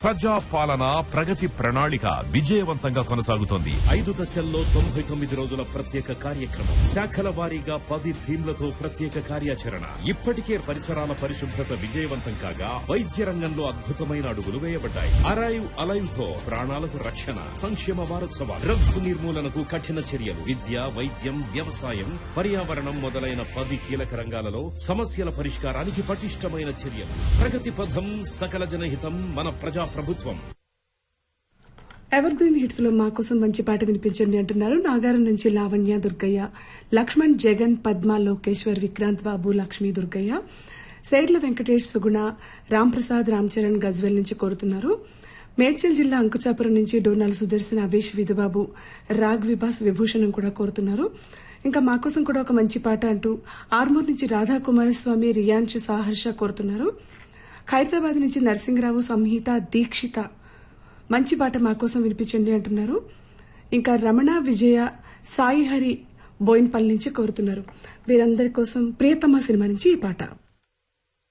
ప్రజా పాలన ప్రగతి ప్రణాళిక విజయవంతంగా కొనసాగుతోంది ఐదు దశల్లో తొంభై తొమ్మిది రోజుల ప్రత్యేక కార్యక్రమం శాఖల వారీగా పది థీమ్లతో ప్రత్యేక కార్యాచరణ ఇప్పటికే పరిసరాల పరిశుభ్రత విజయవంతం కాగా వైద్య రంగంలో అద్భుతమైన అడుగులు వేయబడ్డాయి అరైవ్ అలైవ్ తో ప్రాణాలకు రక్షణ సంక్షేమ వారోత్సవాలు డ్రగ్స్ నిర్మూలనకు కఠిన చర్యలు విద్య వైద్యం వ్యవసాయం పర్యావరణం మొదలైన పది కీలక రంగాలలో సమస్యల పరిష్కారానికి పటిష్టమైన చర్యలు ప్రగతి పథం సకల జనహితం మన ప్రజా ప్రభుత్వం ఎవర్ గ్రీన్ హిట్స్ లో మా కోసం మంచి పాట వినిపించండి అంటున్నారు నాగారం నుంచి లావణ్య దుర్గయ్య లక్ష్మణ్ జగన్ పద్మ లోకేశ్వర్ విక్రాంత్ బాబు లక్ష్మీ దుర్గయ్య శైర్ల వెంకటేష్ సుగుణ రాంప్రసాద్ రామ్ చరణ్ గజ్వేల్ నుంచి కోరుతున్నారు మేడ్చల్ జిల్లా అంకుచాపురం నుంచి డోనాల్ సుదర్శన్ అవేష్ విధుబాబు రాగ్ విభాస్ విభూషణం కూడా కోరుతున్నారు ఇంకా మా కోసం కూడా ఒక మంచి పాట అంటూ ఆర్మూర్ నుంచి రాధా కుమారస్వామి రియాన్ష్ సాహర్ష కోరుతున్నారు ఖైరతాబాద్ నుంచి నరసింహరావు సంహిత దీక్షిత మంచి పాట మా కోసం వినిపించండి అంటున్నారు ఇంకా రమణ విజయ సాయి హరి బోయిన్పల్లి నుంచి కోరుతున్నారు వీరందరి కోసం ప్రియతమ సినిమా నుంచి ఈ పాట